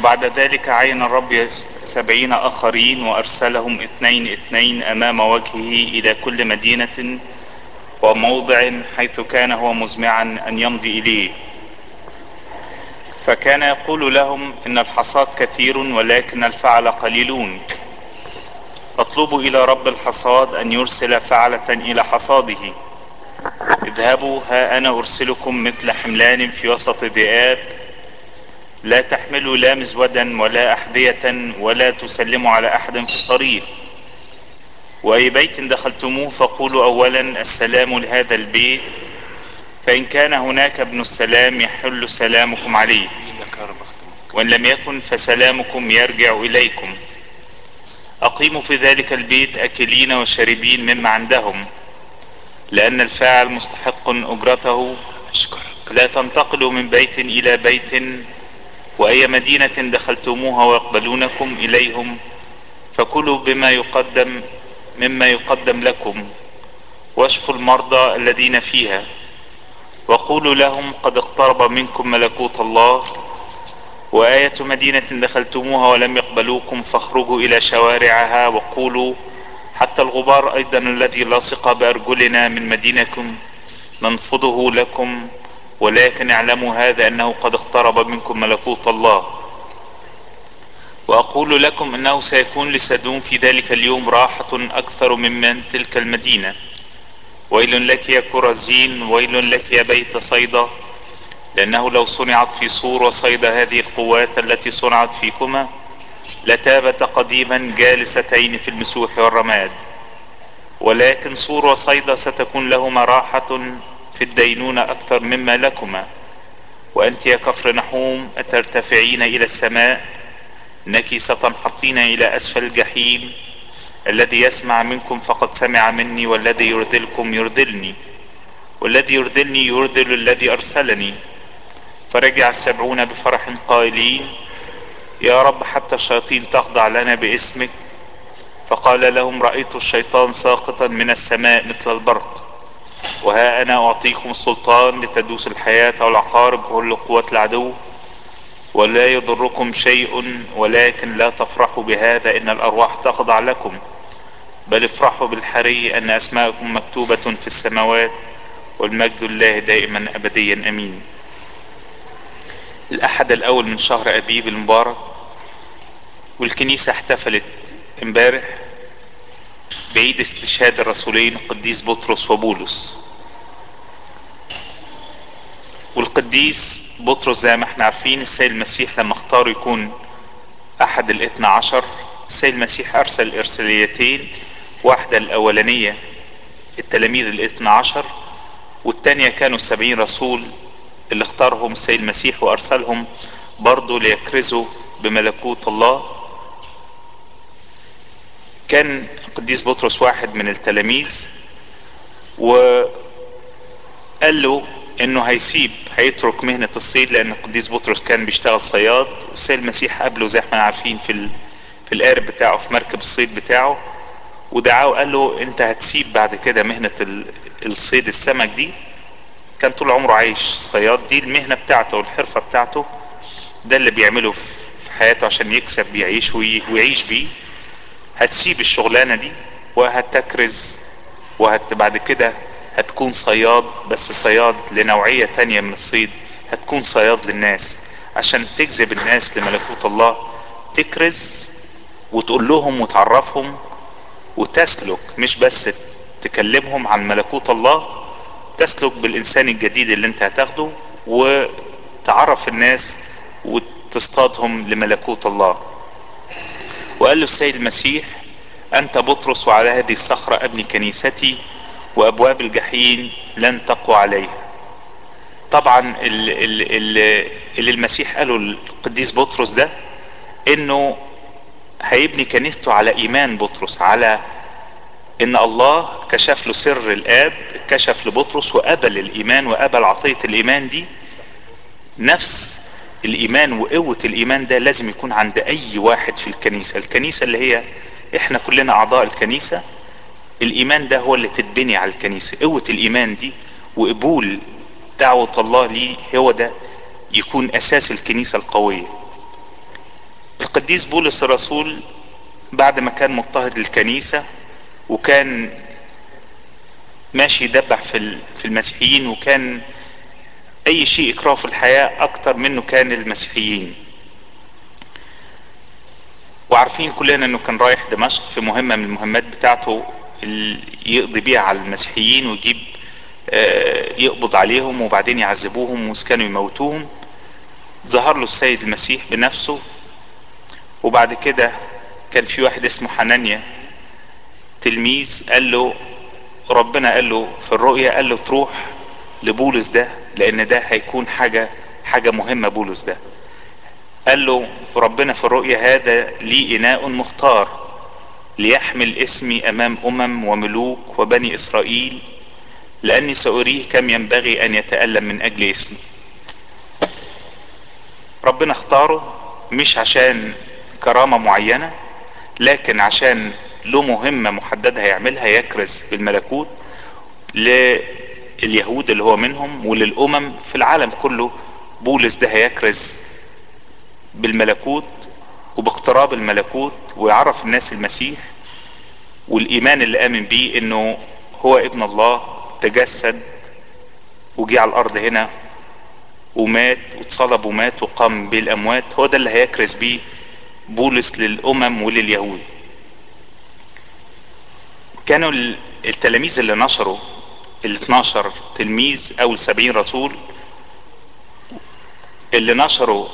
وبعد ذلك عين الرب سبعين آخرين وأرسلهم اثنين اثنين أمام وجهه إلى كل مدينة وموضع حيث كان هو مزمعا أن يمضي إليه فكان يقول لهم إن الحصاد كثير ولكن الفعل قليلون فاطلبوا إلى رب الحصاد أن يرسل فعلة إلى حصاده اذهبوا ها أنا أرسلكم مثل حملان في وسط ذئاب لا تحملوا لا مزودا ولا أحذية ولا تسلموا على أحد في الطريق وأي بيت دخلتموه فقولوا أولا السلام لهذا البيت فإن كان هناك ابن السلام يحل سلامكم عليه وإن لم يكن فسلامكم يرجع إليكم أقيموا في ذلك البيت أكلين وشاربين مما عندهم لأن الفاعل مستحق أجرته لا تنتقلوا من بيت إلى بيت وأي مدينة دخلتموها ويقبلونكم إليهم فكلوا بما يقدم مما يقدم لكم واشفوا المرضى الذين فيها وقولوا لهم قد اقترب منكم ملكوت الله وآية مدينة دخلتموها ولم يقبلوكم فاخرجوا إلى شوارعها وقولوا حتى الغبار أيضا الذي لاصق بأرجلنا من مدينكم ننفضه لكم ولكن اعلموا هذا أنه قد اقترب منكم ملكوت الله وأقول لكم أنه سيكون لسدوم في ذلك اليوم راحة أكثر ممن تلك المدينة ويل لك يا كرزين ويل لك يا بيت صيدا لأنه لو صنعت في صور وصيدا هذه القوات التي صنعت فيكما لتابت قديما جالستين في المسوح والرماد ولكن صور وصيدا ستكون لهما راحة في الدينونة أكثر مما لكما وأنت يا كفر نحوم أترتفعين إلى السماء إنك ستنحطين إلى أسفل الجحيم الذي يسمع منكم فقد سمع مني والذي يرذلكم يرذلني والذي يرذلني يرذل الذي أرسلني فرجع السبعون بفرح قائلين يا رب حتى الشياطين تخضع لنا باسمك فقال لهم رأيت الشيطان ساقطا من السماء مثل البرق وها أنا أعطيكم السلطان لتدوس الحياة والعقارب وكل قوات العدو ولا يضركم شيء ولكن لا تفرحوا بهذا إن الأرواح تخضع لكم بل افرحوا بالحري أن أسماءكم مكتوبة في السماوات والمجد الله دائما أبديا أمين الأحد الأول من شهر أبيب المبارك والكنيسة احتفلت امبارح بعيد استشهاد الرسولين القديس بطرس وبولس والقديس بطرس زي ما احنا عارفين السيد المسيح لما اختار يكون احد الاثنى عشر السيد المسيح ارسل ارساليتين واحدة الاولانية التلاميذ الاثنى عشر والتانية كانوا السبعين رسول اللي اختارهم السيد المسيح وارسلهم برضو ليكرزوا بملكوت الله كان القديس بطرس واحد من التلاميذ وقال له انه هيسيب هيترك مهنة الصيد لان القديس بطرس كان بيشتغل صياد والسيد المسيح قابله زي ما عارفين في ال... في القارب بتاعه في مركب الصيد بتاعه ودعاه وقال له انت هتسيب بعد كده مهنة ال... الصيد السمك دي كان طول عمره عايش صياد دي المهنة بتاعته والحرفة بتاعته ده اللي بيعمله في حياته عشان يكسب بيعيش وي... ويعيش بيه هتسيب الشغلانة دي وهتكرز وهت بعد كده هتكون صياد بس صياد لنوعية تانية من الصيد هتكون صياد للناس عشان تجذب الناس لملكوت الله تكرز وتقول لهم وتعرفهم وتسلك مش بس تكلمهم عن ملكوت الله تسلك بالإنسان الجديد اللي انت هتاخده وتعرف الناس وتصطادهم لملكوت الله وقال له السيد المسيح أنت بطرس وعلى هذه الصخرة أبني كنيستي وأبواب الجحيم لن تقوى عليها طبعا اللي, اللي المسيح قاله القديس بطرس ده انه هيبني كنيسته على ايمان بطرس على ان الله كشف له سر الاب كشف لبطرس وقبل الايمان وقبل عطية الايمان دي نفس الايمان وقوة الايمان ده لازم يكون عند اي واحد في الكنيسة الكنيسة اللي هي احنا كلنا اعضاء الكنيسة الايمان ده هو اللي تتبني على الكنيسة قوة الايمان دي وقبول دعوة الله ليه هو ده يكون اساس الكنيسة القوية القديس بولس الرسول بعد ما كان مضطهد للكنيسة وكان ماشي يدبح في في المسيحيين وكان اي شيء يكرهه في الحياة اكتر منه كان المسيحيين وعارفين كلنا انه كان رايح دمشق في مهمة من المهمات بتاعته اللي يقضي بيها على المسيحيين ويجيب يقبض عليهم وبعدين يعذبوهم وكانوا يموتوهم ظهر له السيد المسيح بنفسه وبعد كده كان في واحد اسمه حنانيا تلميذ قال له ربنا قال له في الرؤيا قال له تروح لبولس ده لان ده هيكون حاجة حاجة مهمة بولس ده قال له ربنا في الرؤيا هذا لي اناء مختار ليحمل اسمي امام امم وملوك وبني اسرائيل لاني ساريه كم ينبغي ان يتألم من اجل اسمي ربنا اختاره مش عشان كرامة معينة لكن عشان له مهمة محددة هيعملها يكرز بالملكوت لليهود اللي هو منهم وللأمم في العالم كله بولس ده هيكرز بالملكوت وباقتراب الملكوت ويعرف الناس المسيح والإيمان اللي آمن بيه إنه هو ابن الله تجسد وجي على الأرض هنا ومات واتصلب ومات وقام بالأموات هو ده اللي هيكرز بيه بولس للأمم ولليهود كانوا التلاميذ اللي نشروا ال 12 تلميذ او ال 70 رسول اللي نشروا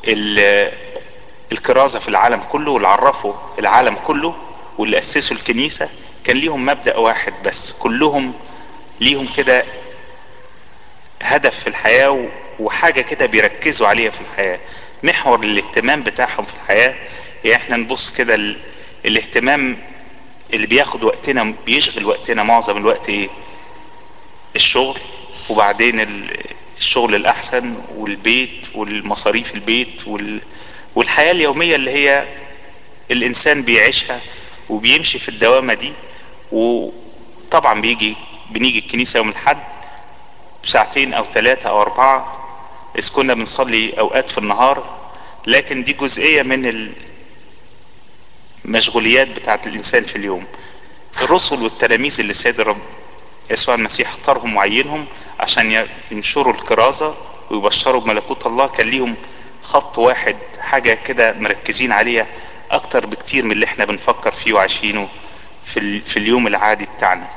الكرازة في العالم كله واللي عرفوا العالم كله واللي اسسوا الكنيسة كان ليهم مبدأ واحد بس كلهم ليهم كده هدف في الحياة وحاجة كده بيركزوا عليها في الحياة محور الاهتمام بتاعهم في الحياة يعني احنا نبص كده ال... الاهتمام اللي بياخد وقتنا بيشغل وقتنا معظم الوقت ايه الشغل وبعدين الشغل الاحسن والبيت والمصاريف البيت وال... والحياة اليومية اللي هي الانسان بيعيشها وبيمشي في الدوامة دي وطبعا بيجي بنيجي الكنيسة يوم الحد ساعتين او ثلاثة او اربعة اذ كنا بنصلي اوقات في النهار لكن دي جزئية من المشغوليات بتاعت الانسان في اليوم الرسل والتلاميذ اللي السيد الرب يسوع المسيح اختارهم وعينهم عشان ينشروا الكرازة ويبشروا بملكوت الله كان ليهم خط واحد حاجة كده مركزين عليها اكتر بكتير من اللي احنا بنفكر فيه وعايشينه في, في اليوم العادي بتاعنا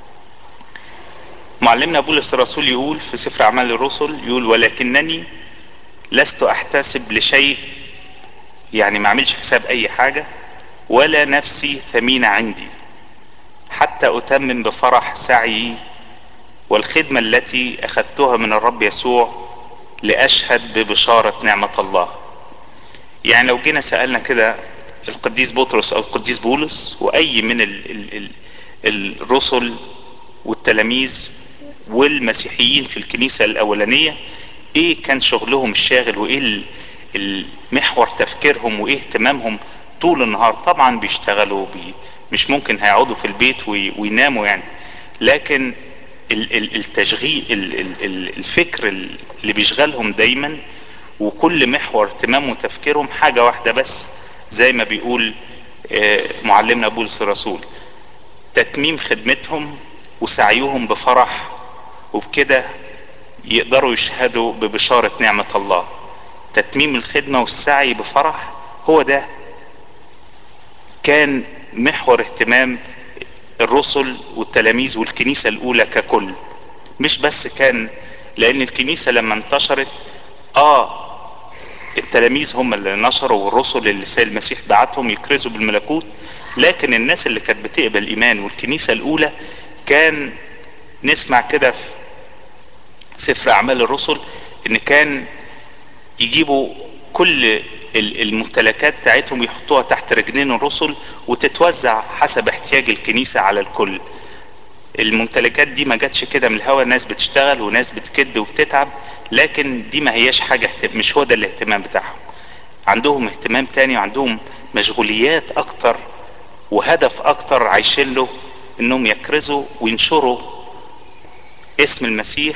معلمنا بولس الرسول يقول في سفر اعمال الرسل يقول ولكنني لست احتسب لشيء يعني ما اعملش حساب اي حاجة ولا نفسي ثمينة عندي حتى اتمم بفرح سعيي والخدمة التي اخذتها من الرب يسوع لاشهد ببشارة نعمة الله يعني لو جينا سألنا كده القديس بطرس او القديس بولس واي من ال ال ال الرسل والتلاميذ والمسيحيين في الكنيسة الاولانية ايه كان شغلهم الشاغل وايه المحور تفكيرهم وايه اهتمامهم طول النهار طبعا بيشتغلوا بي مش ممكن هيقعدوا في البيت ويناموا يعني لكن التشغيل الفكر اللي بيشغلهم دايما وكل محور اهتمام وتفكيرهم حاجة واحدة بس زي ما بيقول معلمنا بولس الرسول تتميم خدمتهم وسعيهم بفرح وبكده يقدروا يشهدوا ببشارة نعمة الله تتميم الخدمة والسعي بفرح هو ده كان محور اهتمام الرسل والتلاميذ والكنيسة الاولى ككل مش بس كان لان الكنيسة لما انتشرت اه التلاميذ هم اللي نشروا والرسل اللي سيد المسيح بعتهم يكرزوا بالملكوت لكن الناس اللي كانت بتقبل ايمان والكنيسة الاولى كان نسمع كده في سفر اعمال الرسل ان كان يجيبوا كل الممتلكات بتاعتهم يحطوها تحت رجلين الرسل وتتوزع حسب احتياج الكنيسة على الكل الممتلكات دي ما جاتش كده من الهوا ناس بتشتغل وناس بتكد وبتتعب لكن دي ما هياش حاجة مش هو ده الاهتمام بتاعهم عندهم اهتمام تاني وعندهم مشغوليات اكتر وهدف اكتر عايشين له انهم يكرزوا وينشروا اسم المسيح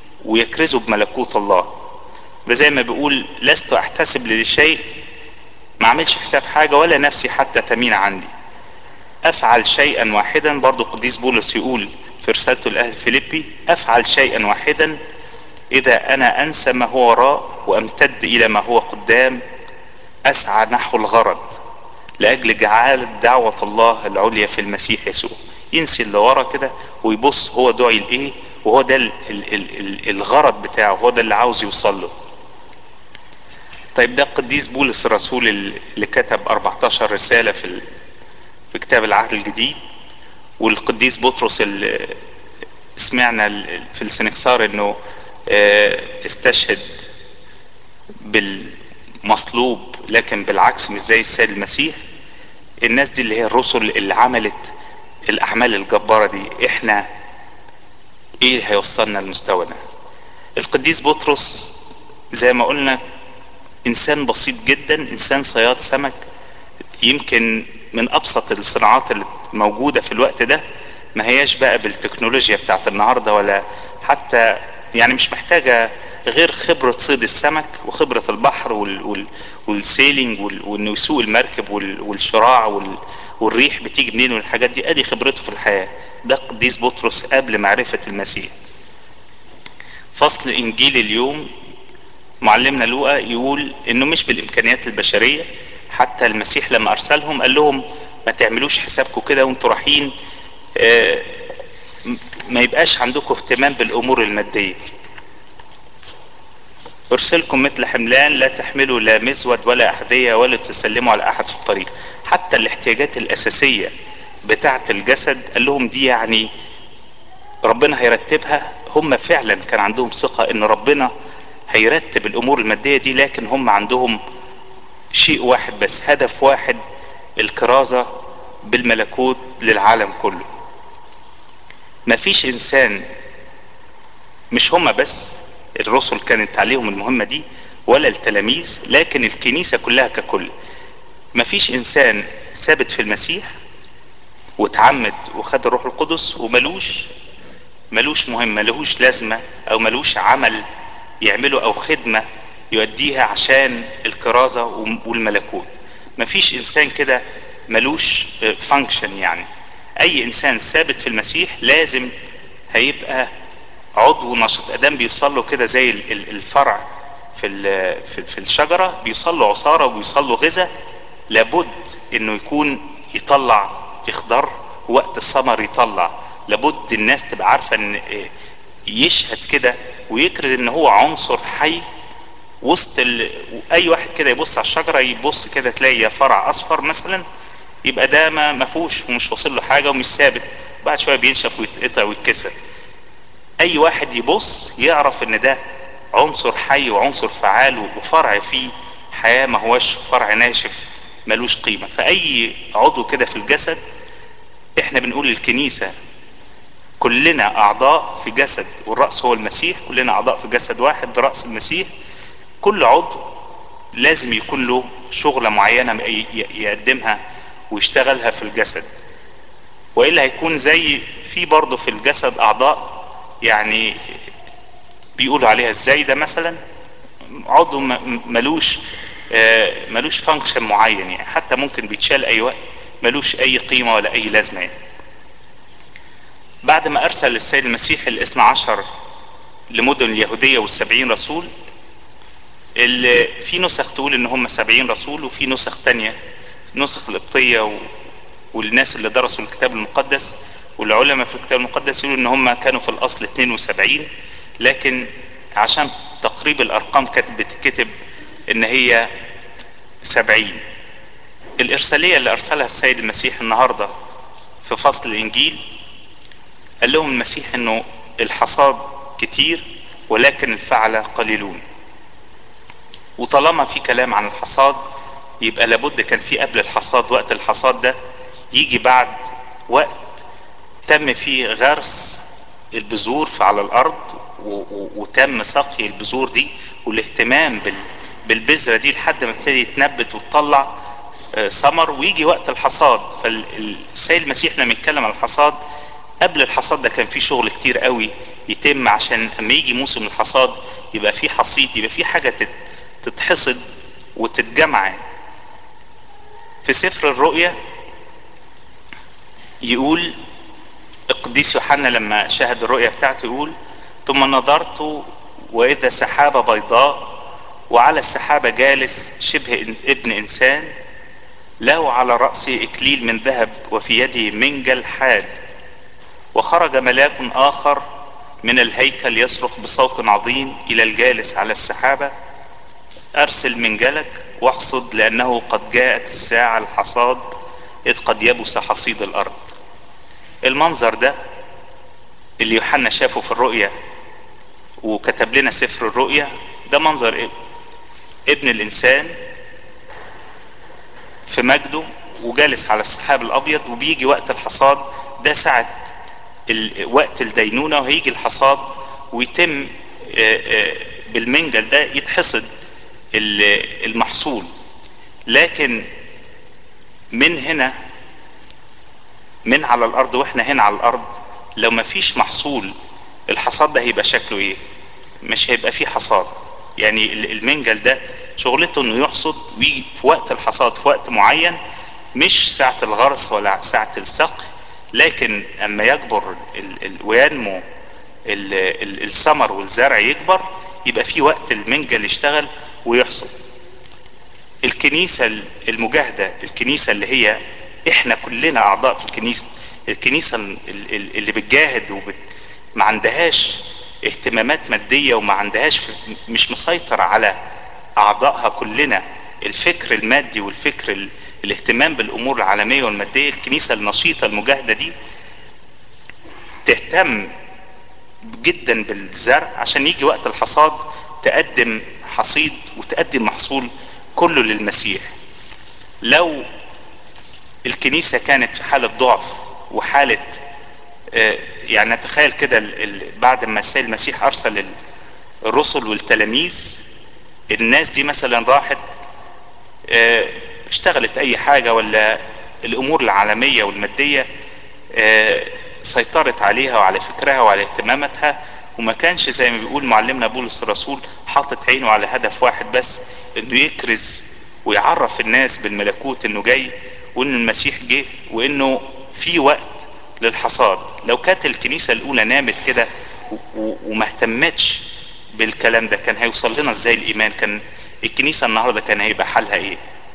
ويكرزوا بملكوت الله زي ما بيقول لست احتسب لشيء ما اعملش حساب حاجة ولا نفسي حتى تمين عندي افعل شيئا واحدا برضو قديس بولس يقول في رسالته لاهل فيليبي افعل شيئا واحدا اذا انا انسى ما هو وراء وامتد الى ما هو قدام اسعى نحو الغرض لاجل جعالة دعوة الله العليا في المسيح يسوع ينسي اللي ورا كده ويبص هو دعي لايه وهو ده ال ال ال الغرض بتاعه هو ده اللي عاوز يوصل له طيب ده القديس بولس الرسول اللي كتب 14 رسالة في في كتاب العهد الجديد والقديس بطرس اللي سمعنا في السنكسار انه استشهد بالمصلوب لكن بالعكس مش زي السيد المسيح الناس دي اللي هي الرسل اللي عملت الاعمال الجبارة دي احنا ايه هيوصلنا المستوى ده القديس بطرس زي ما قلنا انسان بسيط جدا انسان صياد سمك يمكن من ابسط الصناعات اللي موجودة في الوقت ده ما هياش بقى بالتكنولوجيا بتاعت النهاردة ولا حتى يعني مش محتاجة غير خبرة صيد السمك وخبرة البحر وال وال والسيلينج وال وانه يسوق المركب وال والشراع وال والريح بتيجي منين والحاجات دي ادي خبرته في الحياة ده قديس بطرس قبل معرفة المسيح فصل انجيل اليوم معلمنا لوقا يقول انه مش بالامكانيات البشرية حتى المسيح لما ارسلهم قال لهم ما تعملوش حسابكم كده وانتوا رايحين ما يبقاش عندكم اهتمام بالامور المادية ارسلكم مثل حملان لا تحملوا لا مزود ولا احذية ولا تسلموا على احد في الطريق حتى الاحتياجات الاساسية بتاعة الجسد قال لهم دي يعني ربنا هيرتبها هم فعلا كان عندهم ثقة ان ربنا هيرتب الامور المادية دي لكن هم عندهم شيء واحد بس هدف واحد الكرازة بالملكوت للعالم كله مفيش انسان مش هم بس الرسل كانت عليهم المهمة دي ولا التلاميذ لكن الكنيسة كلها ككل مفيش انسان ثابت في المسيح وتعمد وخد الروح القدس وملوش ملوش مهمة ملوش لازمة او ملوش عمل يعمله او خدمة يؤديها عشان الكرازة والملكوت مفيش انسان كده ملوش فانكشن يعني اي انسان ثابت في المسيح لازم هيبقى عضو نشط ادام بيوصل له كده زي الفرع في في الشجره بيوصل له عصاره وبيوصل له غذاء لابد انه يكون يطلع يخضر وقت الثمر يطلع لابد الناس تبقى عارفه ان يشهد كده ويكرر ان هو عنصر حي وسط ال... اي واحد كده يبص على الشجره يبص كده تلاقي فرع اصفر مثلا يبقى ده ما مفهوش ومش واصل له حاجه ومش ثابت بعد شويه بينشف ويتقطع ويتكسر اي واحد يبص يعرف ان ده عنصر حي وعنصر فعال وفرع فيه حياة ما هوش فرع ناشف ملوش قيمة فاي عضو كده في الجسد احنا بنقول للكنيسة كلنا اعضاء في جسد والرأس هو المسيح كلنا اعضاء في جسد واحد رأس المسيح كل عضو لازم يكون له شغلة معينة يقدمها ويشتغلها في الجسد وإلا هيكون زي في برضه في الجسد أعضاء يعني بيقولوا عليها ازاي ده مثلا عضو ملوش ملوش فانكشن معين يعني حتى ممكن بيتشال اي وقت ملوش اي قيمة ولا اي لازمة يعني. بعد ما ارسل السيد المسيح الاثنى عشر لمدن اليهودية والسبعين رسول اللي في نسخ تقول ان هم سبعين رسول وفي نسخ تانية نسخ القبطية و... والناس اللي درسوا الكتاب المقدس والعلماء في الكتاب المقدس يقولوا ان هم كانوا في الاصل 72 لكن عشان تقريب الارقام كانت بتتكتب ان هي 70 الارسالية اللي ارسلها السيد المسيح النهاردة في فصل الانجيل قال لهم المسيح انه الحصاد كتير ولكن الفعلة قليلون وطالما في كلام عن الحصاد يبقى لابد كان في قبل الحصاد وقت الحصاد ده يجي بعد وقت تم فيه غرس البذور على الارض وتم سقي البذور دي والاهتمام بالبذرة دي لحد ما ابتدي يتنبت وتطلع ثمر ويجي وقت الحصاد فالسيد المسيح لما يتكلم عن الحصاد قبل الحصاد ده كان في شغل كتير قوي يتم عشان اما يجي موسم الحصاد يبقى في حصيد يبقى في حاجة تتحصد وتتجمع في سفر الرؤيا يقول القديس يوحنا لما شاهد الرؤيا بتاعته يقول ثم نظرت واذا سحابة بيضاء وعلى السحابة جالس شبه ابن انسان له على رأسه اكليل من ذهب وفي يده منجل حاد وخرج ملاك اخر من الهيكل يصرخ بصوت عظيم الى الجالس على السحابة ارسل منجلك واحصد لانه قد جاءت الساعة الحصاد اذ قد يبس حصيد الارض المنظر ده اللي يوحنا شافه في الرؤيا وكتب لنا سفر الرؤيا ده منظر إيه؟ ابن الانسان في مجده وجالس على السحاب الابيض وبيجي وقت الحصاد ده ساعة وقت الدينونة وهيجي الحصاد ويتم بالمنجل ده يتحصد المحصول لكن من هنا من على الارض واحنا هنا على الارض لو ما فيش محصول الحصاد ده هيبقى شكله ايه مش هيبقى فيه حصاد يعني المنجل ده شغلته انه يحصد ويجي في وقت الحصاد في وقت معين مش ساعة الغرس ولا ساعة السقي لكن اما يكبر ال ال وينمو الثمر والزرع يكبر يبقى في وقت المنجل يشتغل ويحصد الكنيسة المجاهدة الكنيسة اللي هي احنا كلنا اعضاء في الكنيسة الكنيسة اللي بتجاهد وبت ما عندهاش اهتمامات مادية وما عندهاش مش مسيطر على اعضائها كلنا الفكر المادي والفكر ال... الاهتمام بالامور العالمية والمادية الكنيسة النشيطة المجاهدة دي تهتم جدا بالزرع عشان يجي وقت الحصاد تقدم حصيد وتقدم محصول كله للمسيح لو الكنيسة كانت في حالة ضعف وحالة يعني نتخيل كده بعد ما السيد المسيح ارسل الرسل والتلاميذ الناس دي مثلا راحت اشتغلت اي حاجة ولا الامور العالمية والمادية سيطرت عليها وعلى فكرها وعلى اهتماماتها وما كانش زي ما بيقول معلمنا بولس الرسول حاطط عينه على هدف واحد بس انه يكرز ويعرف الناس بالملكوت انه جاي وان المسيح جه وانه في وقت للحصاد لو كانت الكنيسة الاولى نامت كده وما اهتمتش بالكلام ده كان هيوصل لنا ازاي الايمان كان الكنيسة النهاردة كان هيبقى حالها ايه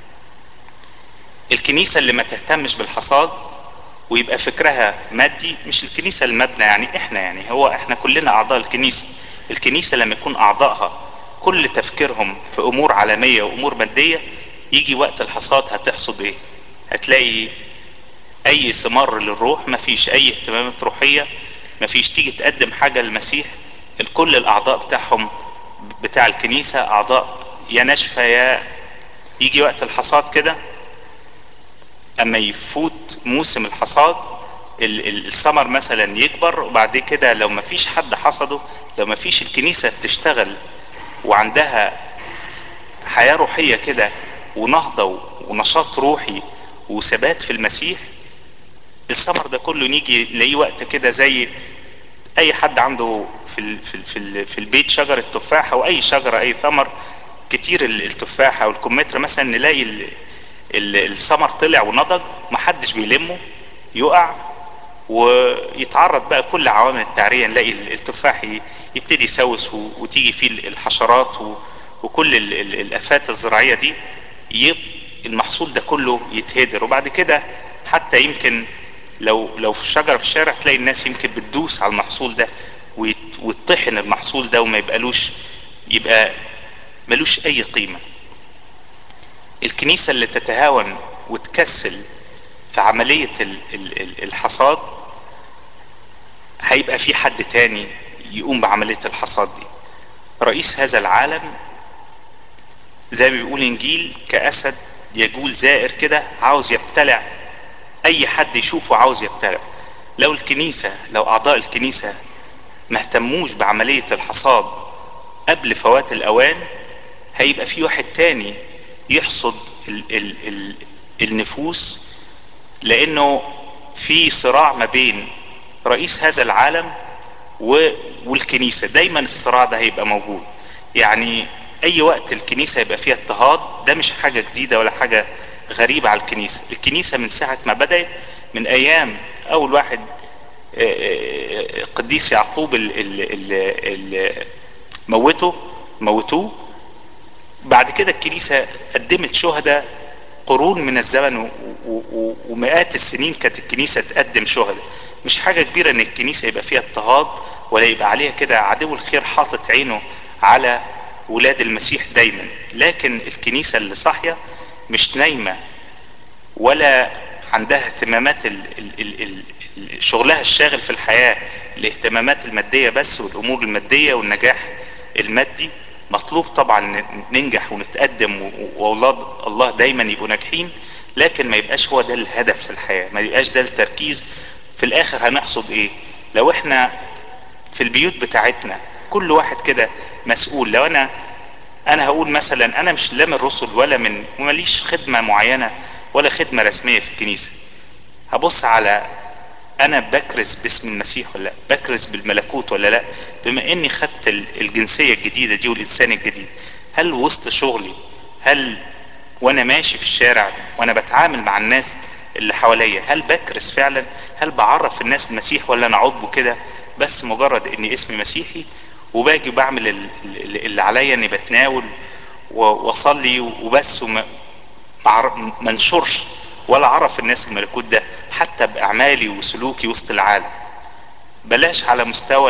الكنيسة اللي ما تهتمش بالحصاد ويبقى فكرها مادي مش الكنيسة المبنى يعني احنا يعني هو احنا كلنا اعضاء الكنيسة الكنيسة لما يكون اعضائها كل تفكيرهم في امور عالمية وامور مادية يجي وقت الحصاد هتحصد ايه هتلاقي اي ثمار للروح مفيش اي اهتمامات روحية مفيش تيجي تقدم حاجة للمسيح الكل الاعضاء بتاعهم بتاع الكنيسة اعضاء يا ناشفة يا يجي وقت الحصاد كده اما يفوت موسم الحصاد الثمر مثلا يكبر وبعد كده لو ما فيش حد حصده لو ما فيش الكنيسة تشتغل وعندها حياة روحية كده ونهضة ونشاط روحي وثبات في المسيح الثمر ده كله نيجي نلاقيه وقت كده زي اي حد عنده في ال في ال في, ال في البيت شجرة تفاح او اي شجرة اي ثمر كتير التفاحة والكمثرى مثلا نلاقي الثمر طلع ونضج محدش بيلمه يقع ويتعرض بقى كل عوامل التعرية نلاقي التفاح يبتدي يسوس وتيجي فيه الحشرات وكل الافات الزراعية دي المحصول ده كله يتهدر وبعد كده حتى يمكن لو لو في شجرة في الشارع تلاقي الناس يمكن بتدوس على المحصول ده وتطحن المحصول ده وما يبقالوش يبقى ملوش اي قيمة الكنيسة اللي تتهاون وتكسل في عملية الحصاد هيبقى في حد تاني يقوم بعملية الحصاد دي رئيس هذا العالم زي ما بيقول انجيل كأسد يجول زائر كده عاوز يبتلع اي حد يشوفه عاوز يبتلع لو الكنيسة لو اعضاء الكنيسة ما اهتموش بعملية الحصاد قبل فوات الاوان هيبقى في واحد تاني يحصد ال ال ال النفوس لانه في صراع ما بين رئيس هذا العالم والكنيسة دايما الصراع ده هيبقى موجود يعني اي وقت الكنيسة يبقى فيها اضطهاد ده مش حاجة جديدة ولا حاجة غريبة على الكنيسة الكنيسة من ساعة ما بدأت من ايام اول واحد قديس يعقوب اللي موته موتوه بعد كده الكنيسة قدمت شهداء قرون من الزمن ومئات السنين كانت الكنيسة تقدم شهداء مش حاجة كبيرة ان الكنيسة يبقى فيها اضطهاد ولا يبقى عليها كده عدو الخير حاطط عينه على ولاد المسيح دايما لكن الكنيسة اللي صاحية مش نايمة ولا عندها اهتمامات ال ال ال ال شغلها الشاغل في الحياة الاهتمامات المادية بس والامور المادية والنجاح المادي مطلوب طبعا ننجح ونتقدم والله الله دايما يبقوا ناجحين لكن ما يبقاش هو ده الهدف في الحياة ما يبقاش ده التركيز في الاخر هنحصد ايه لو احنا في البيوت بتاعتنا كل واحد كده مسؤول لو انا انا هقول مثلا انا مش لا من الرسل ولا من ماليش خدمة معينة ولا خدمة رسمية في الكنيسة هبص على انا بكرز باسم المسيح ولا لا بكرز بالملكوت ولا لا بما اني خدت الجنسية الجديدة دي والانسان الجديد هل وسط شغلي هل وانا ماشي في الشارع وانا بتعامل مع الناس اللي حواليا هل بكرز فعلا هل بعرف الناس المسيح ولا انا عضو كده بس مجرد اني اسمي مسيحي وباجي بعمل اللي عليا اني بتناول واصلي وبس وما منشرش ولا اعرف الناس الملكوت ده حتى باعمالي وسلوكي وسط العالم بلاش على مستوى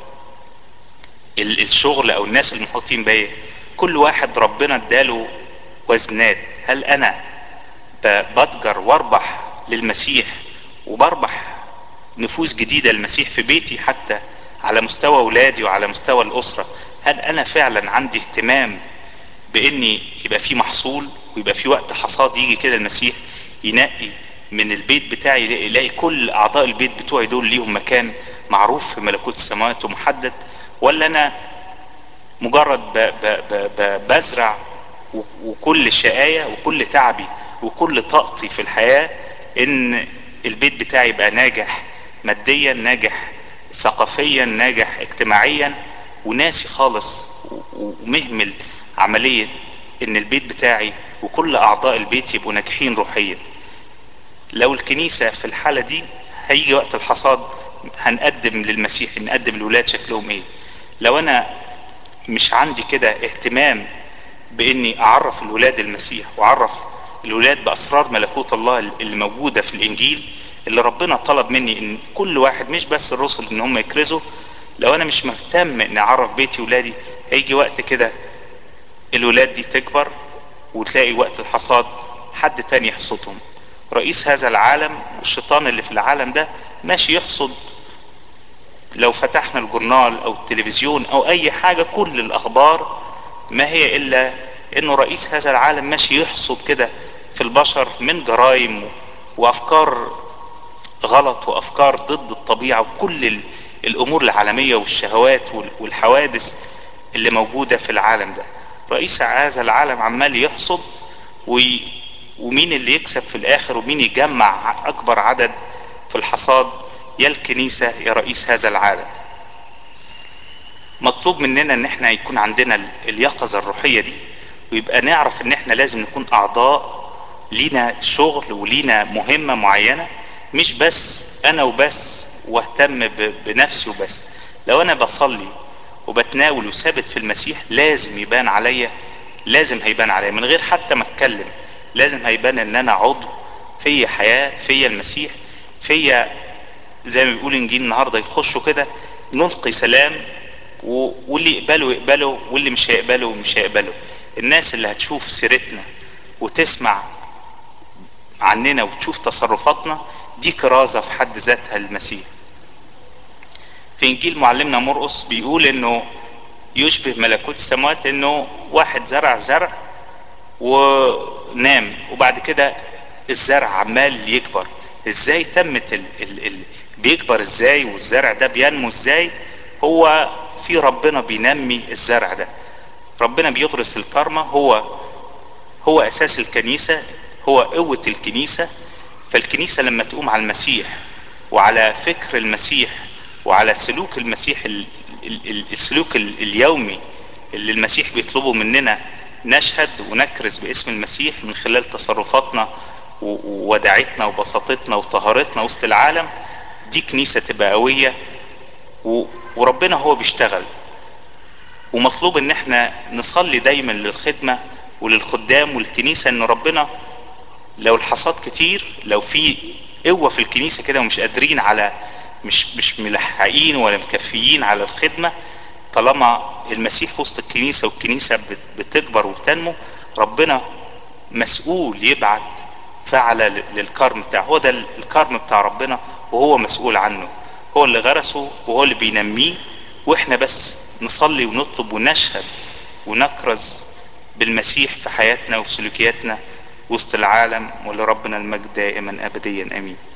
الشغل او الناس المحيطين بيا كل واحد ربنا اداله وزنات هل انا بتجر واربح للمسيح وبربح نفوس جديدة للمسيح في بيتي حتى على مستوى اولادي وعلى مستوى الاسرة هل انا فعلا عندي اهتمام باني يبقى في محصول ويبقى في وقت حصاد يجي كده المسيح ينقي من البيت بتاعي يلاقي كل اعضاء البيت بتوعي دول ليهم مكان معروف في ملكوت السماوات ومحدد ولا انا مجرد ب ب ب ب بزرع وكل شقاية وكل تعبي وكل طاقتي في الحياة ان البيت بتاعي يبقى ناجح ماديا ناجح ثقافيا ناجح اجتماعيا وناسي خالص ومهمل عملية ان البيت بتاعي وكل اعضاء البيت يبقوا ناجحين روحيا لو الكنيسة في الحالة دي هيجي وقت الحصاد هنقدم للمسيح نقدم للولاد شكلهم ايه لو انا مش عندي كده اهتمام باني اعرف الولاد المسيح واعرف الولاد باسرار ملكوت الله اللي موجودة في الانجيل اللي ربنا طلب مني ان كل واحد مش بس الرسل ان هم يكرزوا لو انا مش مهتم ان اعرف بيتي ولادي هيجي وقت كده الولاد دي تكبر وتلاقي وقت الحصاد حد تاني يحصدهم رئيس هذا العالم والشيطان اللي في العالم ده ماشي يحصد لو فتحنا الجورنال او التلفزيون او اي حاجة كل الاخبار ما هي الا انه رئيس هذا العالم ماشي يحصد كده في البشر من جرائم وافكار غلط وافكار ضد الطبيعة وكل الامور العالمية والشهوات والحوادث اللي موجودة في العالم ده رئيس هذا العالم عمال يحصد وي ومين اللي يكسب في الاخر ومين يجمع اكبر عدد في الحصاد يا الكنيسة يا رئيس هذا العالم مطلوب مننا ان احنا يكون عندنا اليقظة الروحية دي ويبقى نعرف ان احنا لازم نكون اعضاء لينا شغل ولينا مهمة معينة مش بس انا وبس واهتم بنفسي وبس لو انا بصلي وبتناول وثابت في المسيح لازم يبان عليا لازم هيبان عليا من غير حتى ما اتكلم لازم هيبان ان انا عضو فيا حياة فيا المسيح فيا زي ما بيقول انجيل النهاردة يخشوا كده نلقي سلام و... واللي يقبله يقبله واللي مش هيقبله مش هيقبله الناس اللي هتشوف سيرتنا وتسمع عننا وتشوف تصرفاتنا دي كرازة في حد ذاتها المسيح في انجيل معلمنا مرقس بيقول انه يشبه ملكوت السماوات انه واحد زرع زرع ونام وبعد كده الزرع عمال يكبر ازاي تمت ال ال ال بيكبر ازاي والزرع ده بينمو ازاي هو في ربنا بينمي الزرع ده ربنا بيغرس الكرمة هو هو اساس الكنيسة هو قوة الكنيسة فالكنيسة لما تقوم على المسيح وعلى فكر المسيح وعلى سلوك المسيح ال ال السلوك ال اليومي اللي المسيح بيطلبه مننا نشهد ونكرز باسم المسيح من خلال تصرفاتنا ووداعتنا وبساطتنا وطهارتنا وسط العالم دي كنيسة تبقى قوية وربنا هو بيشتغل ومطلوب ان احنا نصلي دايما للخدمة وللخدام والكنيسة ان ربنا لو الحصاد كتير لو في قوة في الكنيسة كده ومش قادرين على مش مش ملحقين ولا مكفيين على الخدمة طالما المسيح وسط الكنيسة والكنيسة بتكبر وبتنمو ربنا مسؤول يبعت فعلة للكرم بتاعه هو ده الكرم بتاع ربنا وهو مسؤول عنه هو اللي غرسه وهو اللي بينميه واحنا بس نصلي ونطلب ونشهد ونكرز بالمسيح في حياتنا وفي سلوكياتنا وسط العالم ولربنا المجد دائما ابديا امين